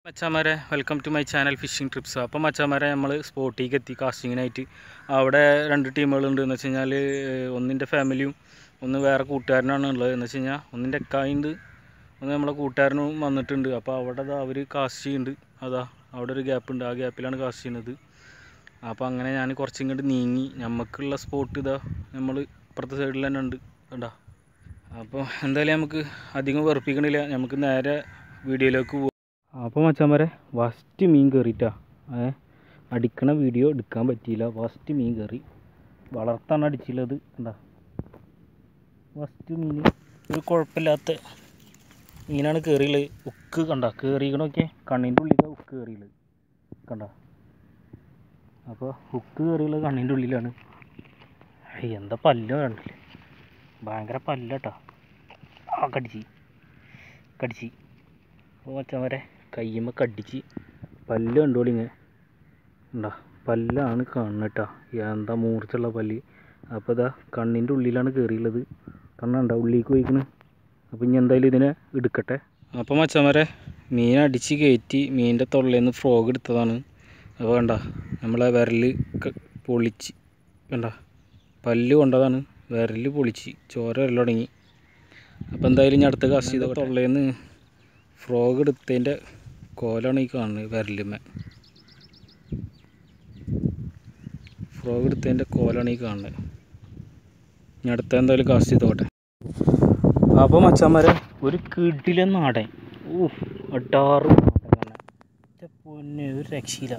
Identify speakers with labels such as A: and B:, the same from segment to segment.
A: മച്ചാമാരെ welcome to my channel fishing trips അപ്പം മച്ചാമാരെ നമ്മൾ സ്പോട്ടിലേക്ക് എത്തി കാസ്റ്റിങ്ങിനായിട്ട് അവിടെ രണ്ട് ടീമുകളുണ്ട് എന്ന് വെച്ച് കഴിഞ്ഞാൽ ഒന്നിൻ്റെ ഫാമിലിയും ഒന്ന് വേറെ കൂട്ടുകാരനാണ് ഉള്ളത് എന്ന് വെച്ച് കഴിഞ്ഞാൽ ഒന്നിൻ്റെ എക്കായുണ്ട് ഒന്ന് നമ്മളെ കൂട്ടുകാരനും വന്നിട്ടുണ്ട് അപ്പോൾ അവിടെ അവർ കാസ്റ്റ് ചെയ്യുന്നുണ്ട് അതാ അവിടെ ഒരു ഗ്യാപ്പ് ഉണ്ട് ആ ഗ്യാപ്പിലാണ് കാസ്റ്റ് ചെയ്യുന്നത് അപ്പോൾ അങ്ങനെ ഞാൻ കുറച്ചിങ്ങോട്ട് നീങ്ങി നമുക്കുള്ള സ്പോട്ട് ഇതാ നമ്മൾ ഇപ്പുറത്തെ സൈഡിൽ തന്നെ ഉണ്ട് കണ്ടാ അപ്പോൾ എന്തായാലും നമുക്ക് അധികം വെറുപ്പിക്കണില്ല നമുക്ക് നേരെ വീഡിയോയിലേക്ക് പോകാം അപ്പോൾ മച്ചാന്മാരെ ഫസ്റ്റ് മീൻ കയറിയിട്ടാ ഏ അടിക്കണ വീഡിയോ എടുക്കാൻ പറ്റിയില്ല ഫസ്റ്റ് മീൻ കയറി വളർത്താണ് അടിച്ചുള്ളത് കണ്ടാ ഫസ്റ്റ് മീൻ ഒരു കുഴപ്പമില്ലാത്ത മീനാണ് കയറിയുള്ളത് ഉക്ക് കണ്ട കയറിക്കണൊക്കെ കണ്ണിൻ്റെ ഉള്ളിൽ ഉക്ക് കയറിയുള്ളത് കണ്ട അപ്പോൾ ഉക്ക് കയറിയുള്ളത് കണ്ണിൻ്റെ ഉള്ളിലാണ് ഏയ് എന്താ പല്ല കണ്ടില്ലേ ഭയങ്കര പല്ലട്ടാ ആ കടിച്ച് കടിച്ച് അപ്പോൾ മച്ചാൻ വരെ കയ്യുമ്മ കടിച്ച് പല്ല് കണ്ടോളി ഇങ്ങനെ ഉണ്ടാ പല്ലാണ് കാണുന്നത് കേട്ടോ എന്താ മൂർച്ചുള്ള പല്ല് അപ്പോൾ ഇതാ കണ്ണിൻ്റെ ഉള്ളിലാണ് കയറിയുള്ളത് കണ്ണുണ്ടോ ഉള്ളിലേക്ക് പോയിക്കണ് അപ്പോൾ ഇനി എന്തായാലും ഇതിനെ എടുക്കട്ടെ അപ്പോൾ മച്ചാൻ വരെ മീൻ അടിച്ച് കയറ്റി മീനിൻ്റെ തൊള്ളയിൽ നിന്ന് ഫ്രോഗ് എടുത്തതാണ് അപ്പോൾ കണ്ട നമ്മളെ വിരൽ ക- പൊളിച്ച് കണ്ട പല്ല് കൊണ്ടതാണ് വിരൽ പൊളിച്ച് ചോര വരൽ തുടങ്ങി അപ്പോൾ എന്തായാലും ഞാൻ അടുത്ത കാസ്റ്റ് ചെയ്ത തൊള്ളയിൽ നിന്ന് ഫ്രോഗ് എടുത്തതിൻ്റെ കോലാണ് ഈ കാണുന്നത് വിരലുമ്മ ഫ്രോഗ് എടുത്തതിൻ്റെ കോലാണ് ഈ കാണുന്നത് ഞാൻ അടുത്ത എന്തായാലും കാസ്റ്റ് ചെയ്തോട്ടെ അപ്പോൾ മച്ചാന്മാരെ ഒരു കിടിലെ നാടൻ ഊഹ് അടാറ് നാടൻ കാണാൻ പൊന്നെ ഒരു രക്ഷയില്ല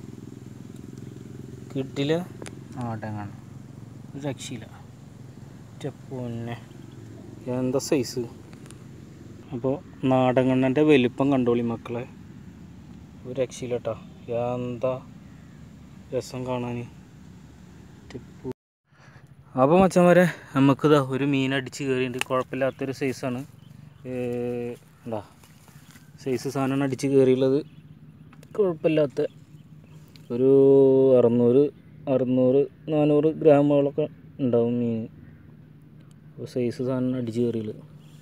A: കിടിലെ നാടൻ കാണാൻ ഒരു രക്ഷയില്ല ഛെ, പൊന്നെ എന്താ സൈസ് അപ്പോൾ നാടൻ കണ്ണൻ്റെ വലിപ്പം കണ്ടോളി മക്കളെ ഒരു രക്ഷയില്ല കേട്ടോ എന്താ രസം കാണാൻ അപ്പോൾ മച്ചന്മാരെ നമുക്കിതാ ഒരു മീൻ അടിച്ച് കയറിയിട്ടുണ്ട് കുഴപ്പമില്ലാത്തൊരു സൈസാണ് എന്താ സൈസ് സാധനമാണ് അടിച്ച് കയറിയുള്ളത് കുഴപ്പമില്ലാത്ത ഒരു അറുന്നൂറ് അറുന്നൂറ് നാനൂറ് ഗ്രാമുകളൊക്കെ ഉണ്ടാവും മീൻ അപ്പോൾ സൈസ് സാധനം അടിച്ച് കയറിയുള്ളത്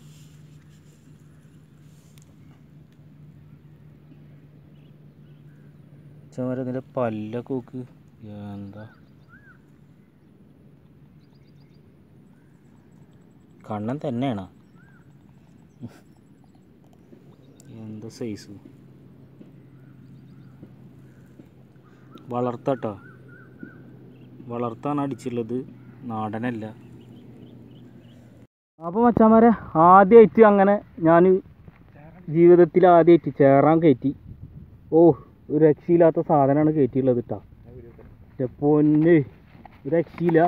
A: മച്ചന്മാരെ ഇതിൻ്റെ പല്ലൊക്കെ നോക്ക് എന്താ കണ്ണൻ തന്നെയാണ് എന്താ സൈസ് വളർത്തട്ടോ വളർത്താണ് അടിച്ചുള്ളത് നാടനല്ല അപ്പോൾ മച്ചാമാരെ ആദ്യമായിട്ട് അങ്ങനെ ഞാൻ ജീവിതത്തിൽ ആദ്യമായിട്ട് ചേറാൻ കയറ്റി ഓ ഒരു രക്ഷയില്ലാത്ത സാധനമാണ് കയറ്റിയുള്ളത് കേട്ടോ പൊന്ന് ഒരു രക്ഷയില്ല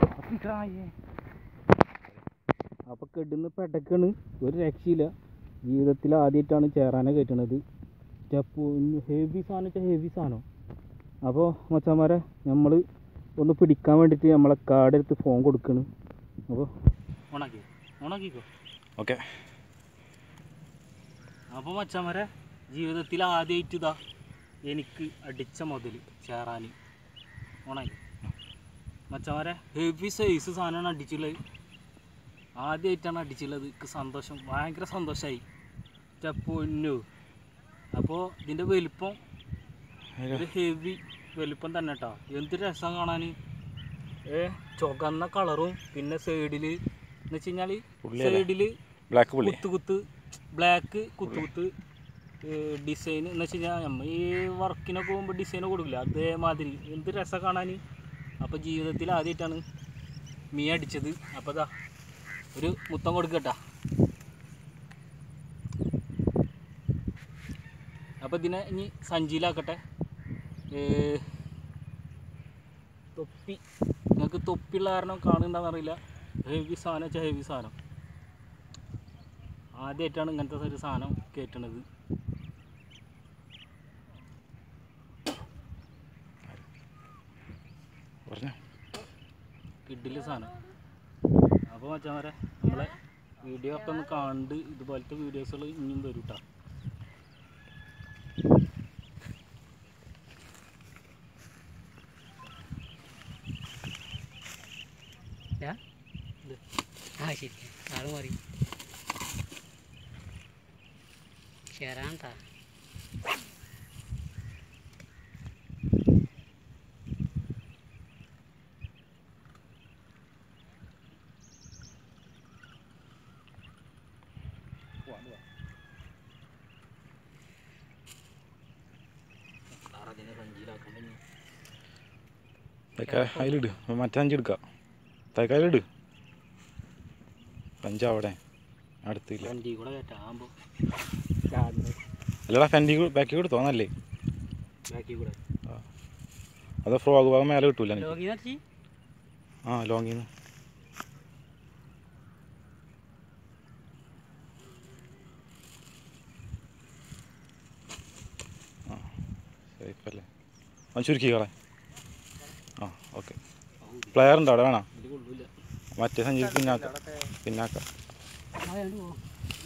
A: അപ്പോൾ കെടുന്ന് പെടക്കാണ് ഒരു രക്ഷയില്ല ജീവിതത്തിൽ ആദ്യമായിട്ടാണ് ചേറാനെ കയറ്റണത് ഹെവി സാധനം വെച്ചാൽ ഹെവി സാധനം അപ്പോൾ മച്ചാന്മാരെ നമ്മൾ ഒന്ന് പിടിക്കാൻ വേണ്ടിയിട്ട് നമ്മളെ കാടെടുത്ത് ഫോൺ കൊടുക്കണ് അപ്പോൾ ഓണാക്കി ഓണാക്കിക്കോ
B: ഓക്കെ
A: അപ്പോൾ മച്ചാന്മാരെ ജീവിതത്തിൽ ആദ്യമായിട്ട് ഇതാ എനിക്ക് അടിച്ച മുതൽ ചേറാൻ ഓണായി മച്ചാന്മാരെ ഹെവി സൈസ് സാധനമാണ് അടിച്ചുള്ളത് ആദ്യമായിട്ടാണ് അടിച്ചുള്ളത് എനിക്ക് സന്തോഷം ഭയങ്കര സന്തോഷമായി പൊന്നു അപ്പോൾ ഇതിൻ്റെ വലിപ്പം ഒരു ഹെവി വലിപ്പം തന്നെ കേട്ടോ എന്ത് രസം കാണാൻ ഏ ചുവന്ന കളറും പിന്നെ സൈഡിൽ എന്ന് വെച്ച് കഴിഞ്ഞാൽ
B: പുള്ളിയല്ലേ?
A: സൈഡിൽ
B: ബ്ലാക്ക് പുള്ളി
A: കുത്ത് കുത്ത് ബ്ലാക്ക് കുത്ത് കുത്ത് ഡിസൈൻ എന്ന് വെച്ച് കഴിഞ്ഞാൽ നമ്മൾ ഈ വർക്കിനൊക്കെ പോകുമ്പോൾ ഡിസൈൻ കൊടുക്കില്ല അതേമാതിരി എന്ത് രസം കാണാൻ അപ്പോൾ ജീവിതത്തിൽ ആദ്യമായിട്ടാണ് മീൻ അടിച്ചത് അപ്പോൾ ഇതാ ഒരു മുത്തം കൊടുക്കട്ടാ അപ്പോൾ ഇതിനെ ഇനി സഞ്ചിയിലാക്കട്ടെ ഏ, തൊപ്പി നിങ്ങൾക്ക് തൊപ്പിയുള്ള കാരണം കാണുന്നുണ്ടാന്ന് അറിയില്ല ഹെവി സാധനം വെച്ചാൽ ഹെവി സാധനം ആദ്യമായിട്ടാണ് ഇങ്ങനത്തെ ഒരു സാധനം കയറ്റണത്
B: പറഞ്ഞോ
A: കിഡില് സാധനം അപ്പോൾ മച്ചാമാരെ നമ്മളെ വീഡിയോ ഒക്കെ ഒന്ന് കണ്ട് ഇതുപോലത്തെ വീഡിയോസുകൾ ഇനിയും വരും കേട്ടോ
C: ആ ശരി ആള് മാറി ചേരാണ്ടാ ഇതാക്കണ്ട ഇനി.
B: തൽക്കാലം അതിലിട് മറ്റേ അഞ്ച് എടുക്കാം തൽക്കാലം ഇട് അഞ്ച് അവിടെ അടുത്തില്ല
C: വണ്ടി കൂടെ കയറ്റാകുമ്പോൾ
B: അല്ലടാ ഫെൻഡി ബാക്കി കൊടുത്തോ നല്ലേ
C: ബാക്കി കൂടെ
B: അതോ ഫ്രോഗ് ഭാഗം മേലെ കിട്ടൂല എനിക്ക്
C: ലോഗി നടത്തി
B: ആ ലോങ്ങിന്ന് ആ സേഫ് അല്ലേ ആ ചുരുക്കിക്കളെ ആ ഓക്കെ പ്ലെയർ ഉണ്ടോ അവിടെ വേണം
C: ഇത് കൊള്ളൂല
B: മറ്റേ സഞ്ചി പിന്നാക്ക പിന്നാക്ക
C: അതായത് പോ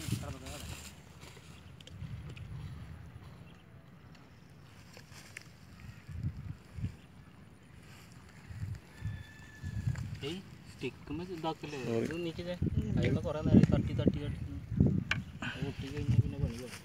C: ഏയ് സ്റ്റിക്കുമ്പോ ഇതാക്കല്ലേ ഇത് നീക്കില്ലേ അതിന്മേൽ കുറേ നേരം തട്ടി തട്ടി തട്ടി അത് പൊട്ടി കഴിഞ്ഞാൽ പിന്നെ പണി പോകും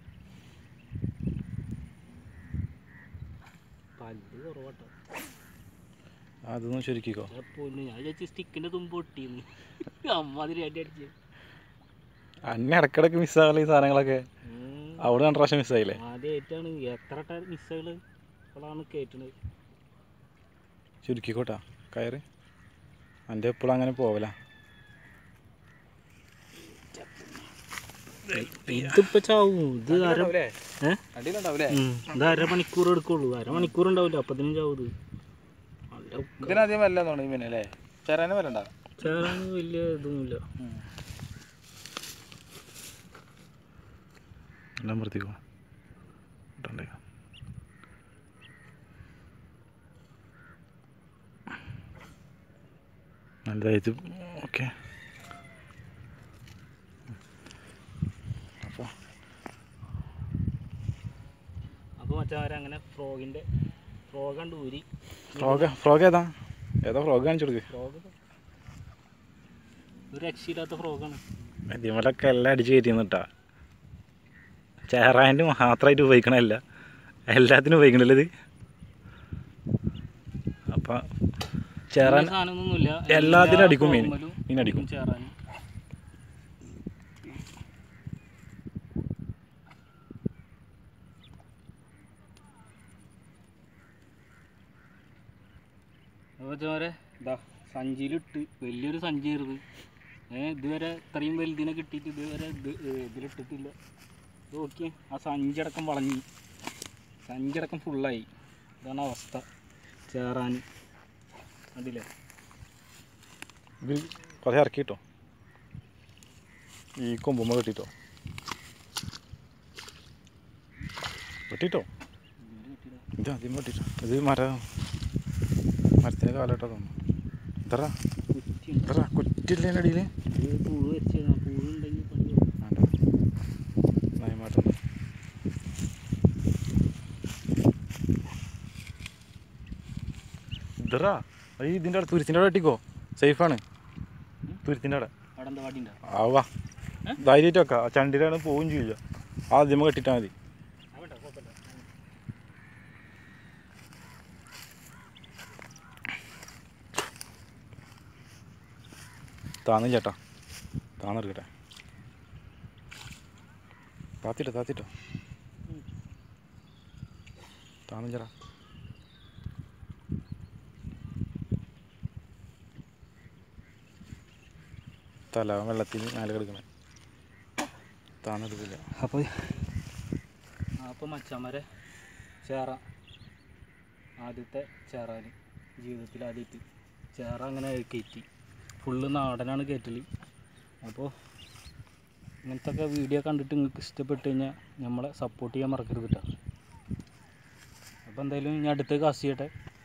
C: പല്ല് കുറവാട്ടോ
B: അതൊന്നും ചുരുക്കിക്കോ
C: പൊന്നു ഞാൻ വിചാരിച്ചു സ്റ്റിക്കിന്റെ തുമ്പ് പൊട്ടിന്ന് അമ്മാതിരി അടി അടിച്ച്
B: അന്നെ ഇടക്കിടക്ക് മിസ്സാകല ഈ സാധനങ്ങളൊക്കെ
C: ഉം.
B: അവിടെ രണ്ട് പ്രാവശ്യം മിസ്സായില്ലേ
C: ആദ്യമായിട്ടാണ് എത്ര മിസ്സുകൾ ഇപ്പോഴാണ് കയറ്റുന്നത്
B: ചുരുക്കിക്കോട്ടാ കയറ് എൻ്റെ എപ്പോഴും അങ്ങനെ പോവല
C: ഇതിപ്പോ ചാവും ഇത് അര ഏ?
D: അടിയിലുണ്ടാവൂലേ
C: ഉം. ഇത് അരമണിക്കൂർ എടുക്കുള്ളൂ അരമണിക്കൂർ ഉണ്ടാവില്ല അപ്പത്തിനും ചാവും ഇത് നല്ല ഉക്ക.
D: ഇതിനധികം വല്ല തോന്നി പിന്നെ അല്ലേ ചെറാനും വല്ല ഉണ്ടാവും
C: ചേരാൻ വലിയ ഇതൊന്നുമില്ല
B: എല്ലാം വൃത്തിക്കോ ഇട്ടോണ്ടേക്കാം നല്ലതായിട്ട് ഓക്കെ അപ്പോൾ
C: അപ്പോൾ മറ്റേ അങ്ങനെ ഫ്രോഗിന്റെ ഫ്രോഗ് കണ്ട് ഊരി
B: ഫ്രോഗ് ഫ്രോഗ് ഏതാ ഏതാ ഫ്രോഗ് കാണിച്ചു കൊടുക്ക്
C: ഫ്രോഗ് ഒരു രക്ഷയില്ലാത്ത ഫ്രോഗാണ്
B: ഇതിമലൊക്കെ എല്ലാം അടിച്ച് കയറ്റിന്നിട്ടാ ചേറാൻ്റെ മാത്രമായിട്ട് ഉപയോഗിക്കണമല്ല എല്ലാത്തിനും ഉപയോഗിക്കണല്ലോ ഇത് അപ്പം ചേറാൻ
C: സാധനമൊന്നുമില്ല
B: എല്ലാത്തിനും അടിക്കും മീൻ.
C: ഫ്രോഗുമ്മലും
B: മീൻ അടിക്കും.
C: ചേറാനും അപ്പോൾ ചോരെ ഇതാ സഞ്ചിയിലിട്ട് വലിയൊരു സഞ്ചിയായിരുന്നു ഏ ഇതുവരെ ഇത്രയും വലുതിനെ കിട്ടിയിട്ട് ഇതുവരെ ഇത് ഏ, ഇതിലിട്ടിട്ടില്ല ഇത് നോക്കിയേ ആ സഞ്ചിയടക്കം വളഞ്ഞു സഞ്ചിയടക്കം ഫുള്ളായി ഇതാണ് അവസ്ഥ ചേറാൻ കണ്ടില്ലേ
B: ഇത് കുറേ ഇറക്കി കിട്ടോ ഈ കൊമ്പുമ്മ കെട്ടിട്ടോ കെട്ടിട്ടോ ഇത് ആദ്യം കെട്ടിട്ടോ ഇത് മര മരത്തിന് കാലട്ടോ തോന്നുന്നു ഇതറ
C: കുറ്റിയുണ്ട്
B: ഇതറ കുറ്റില്ലേ അടിയിൽ
C: ഇത് പൂവ് വെച്ചതാണ് പൂവ് ഉണ്ടെങ്കിൽ പണി കൊടുക്കും.
B: വേണ്ട നയമാട്ടം ഇതറാ ഈ ഇതിൻ്റെ അവിടെ തുരുത്തിൻ്റെ അവിടെ കെട്ടിക്കോ സേഫാണ് തുരുത്തിൻ്റെ അവിടെ
C: അവിടെ എന്താ വടി ഉണ്ടോ
B: ആവാ ധൈര്യമായിട്ട് വെക്കാം ആ ചണ്ടിയിലാണ് പോവുകയും ചെയ്യില്ല ആദ്യമേ കെട്ടിട്ടാൽ മതി
C: അവിടെ കുഴപ്പമില്ല
B: താന്നും ചേട്ടാ താന്നെടുക്കട്ടെ താത്തിട്ടോ താത്തിട്ടോ താന്നും ചേട്ടാ തല വെള്ളത്തിൽ മേലെ കിടക്കണേ താന്നെടുക്കില്ല
C: അപ്പോൾ അപ്പോൾ മച്ചാന്മാരെ ചേറ ആദ്യത്തെ ചേറാൻ ജീവിതത്തിൽ ആദ്യമായിട്ട് ചേറ അങ്ങനെ കയറ്റി ഫുള്ള് നാടനാണ് കയറ്റൽ അപ്പോൾ ഇങ്ങനത്തെ ഒക്കെ വീഡിയോ കണ്ടിട്ട് നിങ്ങൾക്ക് ഇഷ്ടപ്പെട്ട് കഴിഞ്ഞാൽ നമ്മളെ സപ്പോർട്ട് ചെയ്യാൻ മറക്കരുത് കേട്ടോ അപ്പോൾ എന്തായാലും ഞാൻ അടുത്ത് കാസ്റ്റ് ചെയ്യട്ടെ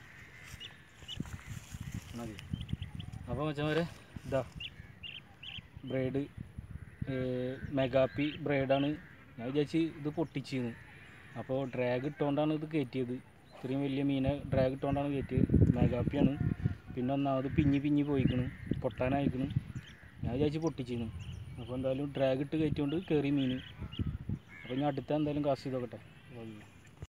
C: മതി അപ്പോൾ മച്ചന്മാരെ ഇതാ ബ്രൈഡ് മെഗാപ്പി ബ്രൈഡാണ് ഞാൻ വിചാരിച്ച് ഇത് പൊട്ടിച്ചിരുന്നു അപ്പോൾ ഡ്രാഗ് ഇട്ടുകൊണ്ടാണ് ഇത് കയറ്റിയത് ഇത്രയും വലിയ മീനെ ഡ്രാഗ് ഇട്ടുകൊണ്ടാണ് കയറ്റിയത് മെഗാപ്പിയാണ് പിന്നെ ഒന്നാമത് പിഞ്ഞി പിഞ്ഞി പോയിക്കണ് പൊട്ടാനായിക്കണ് ഞാൻ വിചാരിച്ച് പൊട്ടിച്ചിരുന്നു അപ്പോൾ എന്തായാലും ഡ്രാഗ് ഇട്ട് കയറ്റിക്കൊണ്ട് കയറി മീൻ അപ്പോൾ ഞാൻ അടുത്ത എന്തായാലും കാസ്റ്റ് ചെയ്ത് നോക്കട്ടെ